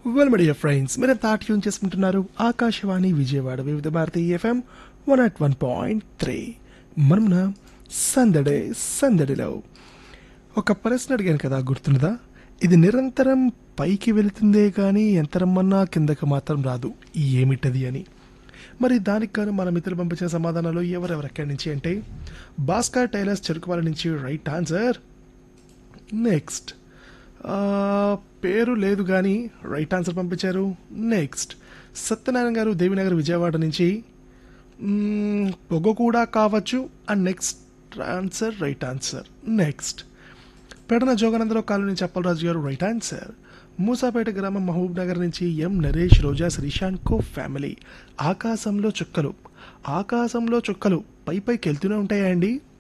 well media friends మీరంతా tune చేసుకుంటున్నారు Akashvani Vijayawada Vividh Bharati FM one at one point three మనమున సందడే సందడిలో ఒక ప్రశ్న అడిగాను కదా గుర్తున్నదా ఇది నిరంతరం పైకి వెళుతుందే కానీ ఎంతరమ్మన్నా కిందకి మాత్రం రాదు ఏమిటది అని మరి దానికి గాను మన మిత్రులు పంపించిన సమాధానాలు ఎవరెవరు ఎక్కడి నుంచి అంటే భాస్కర్ టైలర్స్ చెరుకువాల నుంచి రైట్ ఆన్సర్ నెక్స్ట్ ఆ, పేరు లేదు కానీ రైట్ ఆన్సర్ పంపించారు నెక్స్ట్ సత్యనారాయణ గారు దేవినగర్ విజయవాడ నుంచి మ్మ్, పొగ కూడా కావచ్చు and next answer right answer next Pedana Joganandarao colony Cheppalaraju garu right answer Musapeta గ్రామం మహబూబ్ నగర్ నుంచి M Naresh Roja Sreesanth co family ఆకాశంలో చుక్కలు ఆకాశంలో చుక్కలు పై పైకి వెళ్తూనే ఉంటాయా అండి